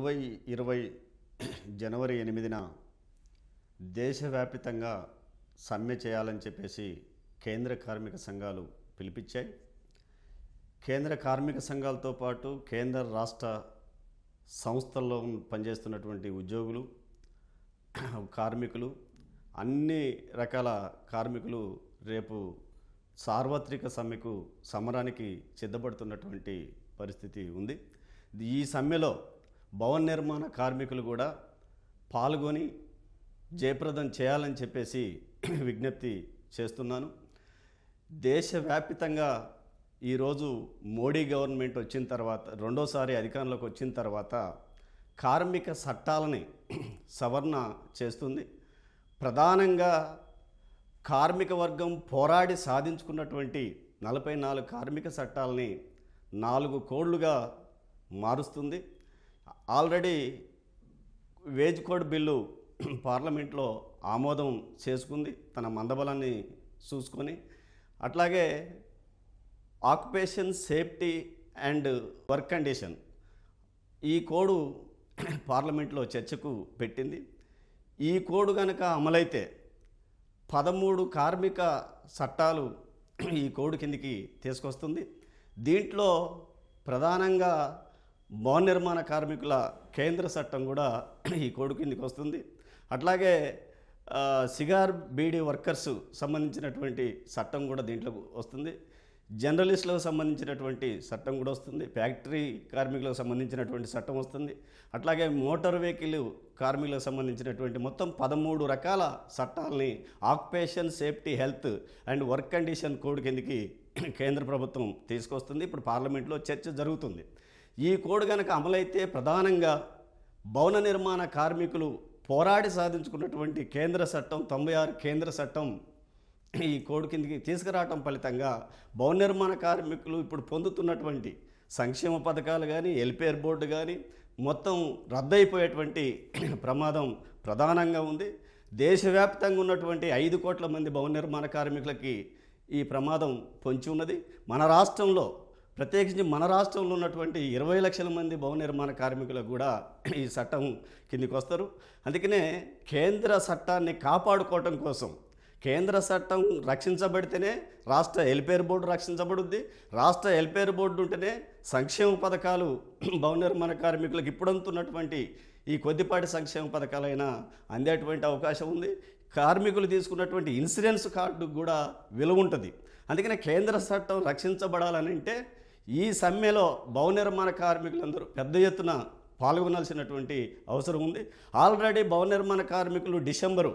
ఇరవై ఇరవై జనవరి ఎనిమిదిన దేశవ్యాపితంగా సమ్మె చేయాలని చెప్పేసి కేంద్ర కార్మిక సంఘాలు పిలిపించాయి కేంద్ర కార్మిక సంఘాలతో పాటు కేంద్ర రాష్ట్ర సంస్థల్లో పనిచేస్తున్నటువంటి ఉద్యోగులు కార్మికులు అన్ని రకాల కార్మికులు రేపు సార్వత్రిక సమ్మెకు సమరానికి సిద్ధపడుతున్నటువంటి పరిస్థితి ఉంది ఈ సమ్మెలో భవన నిర్మాణ కార్మికులు కూడా పాల్గొని జయప్రదం చేయాలని చెప్పేసి విజ్ఞప్తి చేస్తున్నాను దేశవ్యాపితంగా ఈరోజు మోడీ గవర్నమెంట్ వచ్చిన తర్వాత రెండోసారి అధికారంలోకి వచ్చిన తర్వాత కార్మిక చట్టాలని సవరణ చేస్తుంది ప్రధానంగా కార్మిక వర్గం పోరాడి సాధించుకున్నటువంటి నలభై నాలుగు కార్మిక చట్టాలని నాలుగు కోడ్లుగా మారుస్తుంది ఆల్రెడీ వేజ్ కోడ్ బిల్లు పార్లమెంట్లో ఆమోదం చేసుకుంది తన మందబలాన్ని చూసుకొని అట్లాగే occupation safety and work condition ఈ కోడు పార్లమెంట్లో చర్చకు పెట్టింది ఈ కోడ్ కనుక అమలైతే పదమూడు కార్మిక చట్టాలు ఈ కోడ్ కిందికి తీసుకొస్తుంది దీంట్లో ప్రధానంగా భవన నిర్మాణ కార్మికుల కేంద్ర చట్టం కూడా ఈ కోడ్ కిందికి వస్తుంది అట్లాగే ఆ, సిగార్ బీడీ వర్కర్స్ సంబంధించినటువంటి చట్టం కూడా దీంట్లో వస్తుంది జర్నలిస్టులకు సంబంధించినటువంటి చట్టం కూడా వస్తుంది ఫ్యాక్టరీ కార్మికులకు సంబంధించినటువంటి చట్టం వస్తుంది అట్లాగే మోటార్ వెహికల్ కార్మికులకు సంబంధించినటువంటి మొత్తం పదమూడు రకాల చట్టాలని occupation safety health and work condition code కిందకి కేంద్ర ప్రభుత్వం తీసుకొస్తుంది ఇప్పుడు పార్లమెంట్లో చర్చ జరుగుతుంది ఈ కోడ్ కనుక అమలైతే ప్రధానంగా భవన నిర్మాణ కార్మికులు పోరాడి సాధించుకున్నటువంటి కేంద్ర చట్టం తొంభై ఆరు కేంద్ర చట్టం ఈ కోడ్ కిందికి తీసుకురావటం ఫలితంగా భవన నిర్మాణ కార్మికులు ఇప్పుడు పొందుతున్నటువంటి సంక్షేమ పథకాలు కానీ ఎల్పిఆర్ బోర్డు కానీ మొత్తం రద్దయిపోయేటువంటి ప్రమాదం ప్రధానంగా ఉంది దేశవ్యాప్తంగా ఉన్నటువంటి ఐదు కోట్ల మంది భవన నిర్మాణ కార్మికులకి ఈ ప్రమాదం పొంచి ఉన్నది మన రాష్ట్రంలో ప్రత్యేకించి మన రాష్ట్రంలో ఉన్నటువంటి ఇరవై లక్షల మంది భవన నిర్మాణ కార్మికులకు కూడా ఈ చట్టం కిందికి వస్తారు అందుకనే కేంద్ర చట్టాన్ని కాపాడుకోవటం కోసం కేంద్ర చట్టం రక్షించబడితేనే రాష్ట్ర ఎల్పేర్ బోర్డు రక్షించబడుద్ది రాష్ట్ర ఎల్పేర్ బోర్డు ఉంటేనే సంక్షేమ పథకాలు భవన నిర్మాణ కార్మికులకు ఇప్పుడంతున్నటువంటి ఈ కొద్దిపాటి సంక్షేమ పథకాలైనా అందేటువంటి అవకాశం ఉంది కార్మికులు తీసుకున్నటువంటి ఇన్సూరెన్స్ కార్డు కూడా విలువ ఉంటుంది అందుకనే కేంద్ర చట్టం రక్షించబడాలని అంటే ఈ సమ్మెలో భవన నిర్మాణ కార్మికులందరూ పెద్ద ఎత్తున పాల్గొనాల్సినటువంటి అవసరం ఉంది ఆల్రెడీ భవన నిర్మాణ కార్మికులు డిసెంబరు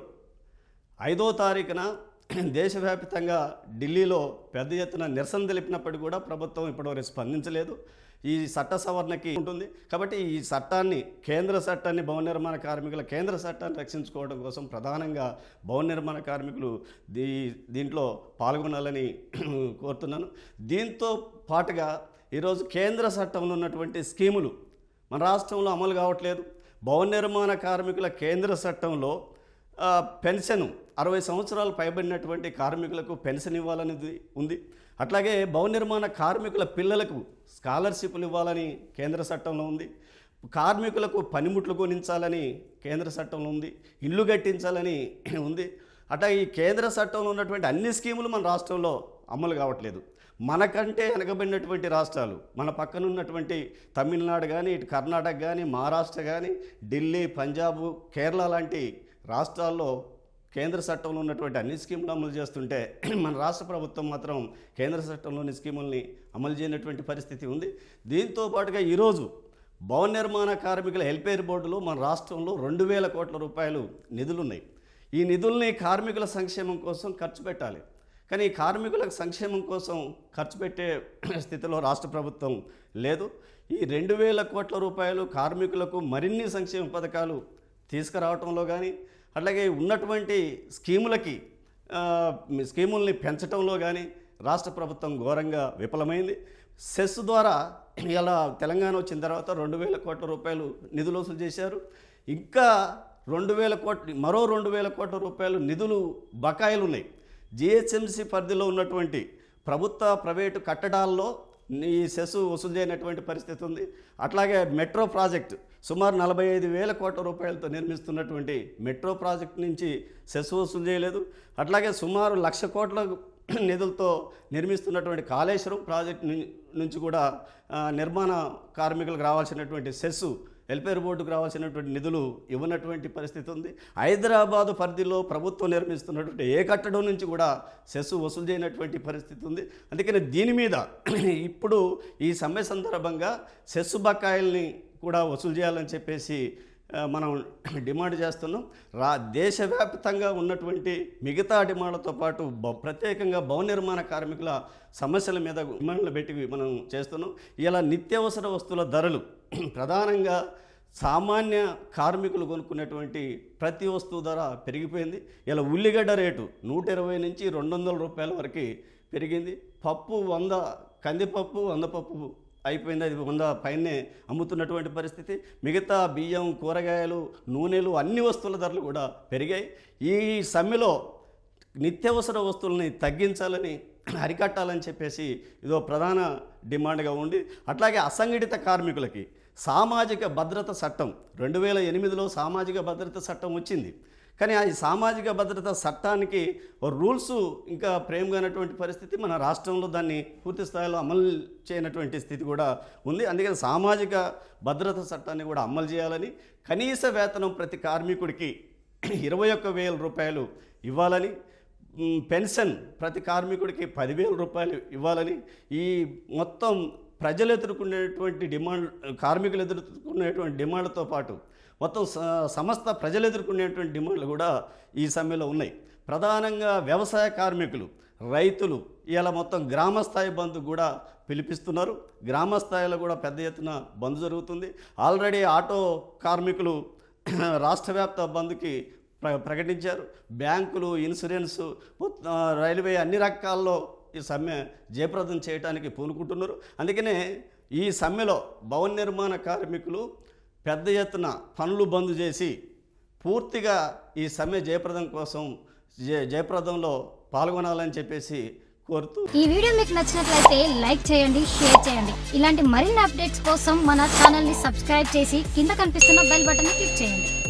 ఐదో తారీఖున దేశవ్యాప్తంగా ఢిల్లీలో పెద్ద ఎత్తున నిరసన తెలిపినప్పటికీ కూడా ప్రభుత్వం ఇప్పటివరకు స్పందించలేదు ఈ చట్ట సవరణకి ఉంటుంది కాబట్టి ఈ చట్టాన్ని కేంద్ర చట్టాన్ని భవన నిర్మాణ కార్మికుల కేంద్ర చట్టాన్ని రక్షించుకోవడం కోసం ప్రధానంగా భవన నిర్మాణ కార్మికులు దీ దీంట్లో పాల్గొనాలని కోరుతున్నాను దీంతో పాటుగా ఈరోజు కేంద్ర చట్టంలో ఉన్నటువంటి స్కీములు మన రాష్ట్రంలో అమలు కావట్లేదు భవన నిర్మాణ కార్మికుల కేంద్ర చట్టంలో ఆ, పెన్షన్ అరవై సంవత్సరాలు పైబడినటువంటి కార్మికులకు పెన్షన్ ఇవ్వాలనేది ఉంది అట్లాగే భవన నిర్మాణ కార్మికుల పిల్లలకు స్కాలర్షిప్లు ఇవ్వాలని కేంద్ర చట్టంలో ఉంది కార్మికులకు పనిముట్లు కొనించాలని కేంద్ర చట్టంలో ఉంది ఇల్లు కట్టించాలని ఉంది అట్లా ఈ కేంద్ర చట్టంలో ఉన్నటువంటి అన్ని స్కీములు మన రాష్ట్రంలో అమలు కావట్లేదు మనకంటే వెనకబడినటువంటి రాష్ట్రాలు మన పక్కన ఉన్నటువంటి తమిళనాడు కానీ ఇటు కర్ణాటక కానీ మహారాష్ట్ర కానీ ఢిల్లీ పంజాబ్ కేరళ లాంటి రాష్ట్రాల్లో కేంద్ర చట్టంలో ఉన్నటువంటి అన్ని స్కీములు అమలు చేస్తుంటే మన రాష్ట్ర ప్రభుత్వం మాత్రం కేంద్ర చట్టంలోని స్కీముల్ని అమలు చేయనటువంటి పరిస్థితి ఉంది దీంతో పాటుగా ఈరోజు భవన నిర్మాణ కార్మికుల హెల్పేర్ బోర్డులో మన రాష్ట్రంలో రెండు వేల కోట్ల రూపాయలు నిధులున్నాయి ఈ నిధుల్ని కార్మికుల సంక్షేమం కోసం ఖర్చు పెట్టాలి కానీ ఈ కార్మికుల సంక్షేమం కోసం ఖర్చు పెట్టే స్థితిలో రాష్ట్ర ప్రభుత్వం లేదు ఈ రెండు వేల కోట్ల రూపాయలు కార్మికులకు మరిన్ని సంక్షేమ పథకాలు తీసుకురావటంలో కానీ అట్లాగే ఉన్నటువంటి స్కీములకి ఆ, స్కీముల్ని పెంచడంలో కానీ రాష్ట్ర ప్రభుత్వం ఘోరంగా విఫలమైంది సెస్ ద్వారా ఇలా తెలంగాణ వచ్చిన తర్వాత రెండు వేల కోట్ల రూపాయలు నిధులు వసూలు చేశారు ఇంకా రెండు వేల కోట్ల మరో రెండు వేల కోట్ల రూపాయలు నిధులు బకాయిలు ఉన్నాయి జిహెచ్ఎంసీ పరిధిలో ఉన్నటువంటి ప్రభుత్వ ప్రైవేటు కట్టడాల్లో ఈ సెస్ వసూలు చేయనటువంటి పరిస్థితి ఉంది అట్లాగే మెట్రో ప్రాజెక్ట్ సుమారు నలభై ఐదు వేల కోట్ల రూపాయలతో నిర్మిస్తున్నటువంటి మెట్రో ప్రాజెక్ట్ నుంచి సెస్ వసూలు చేయలేదు అట్లాగే సుమారు లక్ష కోట్ల నిధులతో నిర్మిస్తున్నటువంటి కాళేశ్వరం ప్రాజెక్ట్ ను- నుంచి కూడా ఆ, నిర్మాణ కార్మికులకు రావాల్సినటువంటి సెస్సు వెల్ఫేర్ బోర్డుకు రావాల్సినటువంటి నిధులు ఇవ్వనటువంటి పరిస్థితి ఉంది హైదరాబాదు పరిధిలో ప్రభుత్వం నిర్మిస్తున్నటువంటి ఏ కట్టడం నుంచి కూడా సెస్సు వసూలు చేయనటువంటి పరిస్థితి ఉంది అందుకని దీని మీద ఇప్పుడు ఈ సమ్మె సందర్భంగా సెస్సు బకాయిల్ని కూడా వసూలు చేయాలని చెప్పేసి ఆ, మనం డిమాండ్ చేస్తున్నాం రా దేశవ్యాప్తంగా ఉన్నటువంటి మిగతా డిమాండ్లతో పాటు బ- ప్రత్యేకంగా భవన నిర్మాణ కార్మికుల సమస్యల మీద డిమాండ్లు పెట్టి మనం చేస్తున్నాం ఇలా నిత్యావసర వస్తువుల ధరలు ప్రధానంగా సామాన్య కార్మికులు కొనుక్కునేటువంటి ప్రతి వస్తువు ధర పెరిగిపోయింది ఇలా ఉల్లిగడ్డ రేటు నూట ఇరవై నుంచి రెండు వందల రూపాయల వరకు పెరిగింది పప్పు వంద కందిపప్పు వంద పప్పు అయిపోయింది అది వంద పైనే అమ్ముతున్నటువంటి పరిస్థితి మిగతా బియ్యం కూరగాయలు నూనెలు అన్ని వస్తువుల ధరలు కూడా పెరిగాయి ఈ సమ్మెలో నిత్యావసర వస్తువులని తగ్గించాలని అరికట్టాలని చెప్పేసి ఇదో ప్రధాన డిమాండ్గా ఉంది అట్లాగే అసంఘటిత కార్మికులకి సామాజిక భద్రత చట్టం రెండు వేల ఎనిమిదిలో సామాజిక భద్రత చట్టం వచ్చింది కానీ ఆ ఈ సామాజిక భద్రత చట్టానికి ఓ రూల్స్ ఇంకా ప్రేమగానటువంటి పరిస్థితి మన రాష్ట్రంలో దాన్ని పూర్తి స్థాయిలో అమలు చేయనటువంటి స్థితి కూడా ఉంది అందుకని సామాజిక భద్రత చట్టాన్ని కూడా అమలు చేయాలని కనీస వేతనం ప్రతి కార్మికుడికి ఇరవై ఒక్క వేల రూపాయలు ఇవ్వాలని మ్, పెన్షన్ ప్రతి కార్మికుడికి పదివేల రూపాయలు ఇవ్వాలని ఈ మొత్తం ప్రజలు ఎదుర్కొనేటువంటి డిమాండ్ కార్మికులు ఎదుర్కొనేటువంటి డిమాండ్లతో పాటు మొత్తం స- సమస్త ప్రజలు ఎదుర్కొనేటువంటి డిమాండ్లు కూడా ఈ సమ్మెలో ఉన్నాయి ప్రధానంగా వ్యవసాయ కార్మికులు రైతులు ఇలా మొత్తం గ్రామ స్థాయి బంద్ కూడా పిలిపిస్తున్నారు గ్రామ స్థాయిలో కూడా పెద్ద ఎత్తున బంద్ జరుగుతుంది ఆల్రెడీ ఆటో కార్మికులు రాష్ట్ర వ్యాప్త బంద్కి ప్ర ప్రకటించారు బ్యాంకులు ఇన్సూరెన్స్ మొత్తం, ఆ, రైల్వే అన్ని రకాల్లో ఈ సమ్మె జయప్రదం చేయడానికి పూనుకుంటున్నారు అందుకనే ఈ సమ్మెలో భవన నిర్మాణ కార్మికులు పెద్ద ఎత్తున పనులు బంద్ చేసి పూర్తిగా ఈ సమ్మె జయప్రదం కోసం జయ జయప్రదంలో పాల్గొనాలని చెప్పేసి కోరుతూ ఈ వీడియో మీకు నచ్చినట్లయితే లైక్ చేయండి షేర్ చేయండి ఇలాంటి మరిన్ని అప్డేట్స్ కోసం మన ఛానల్ని సబ్స్క్రైబ్ చేసి కింద కనిపిస్తున్న బెల్ బటన్ని క్లిక్ చేయండి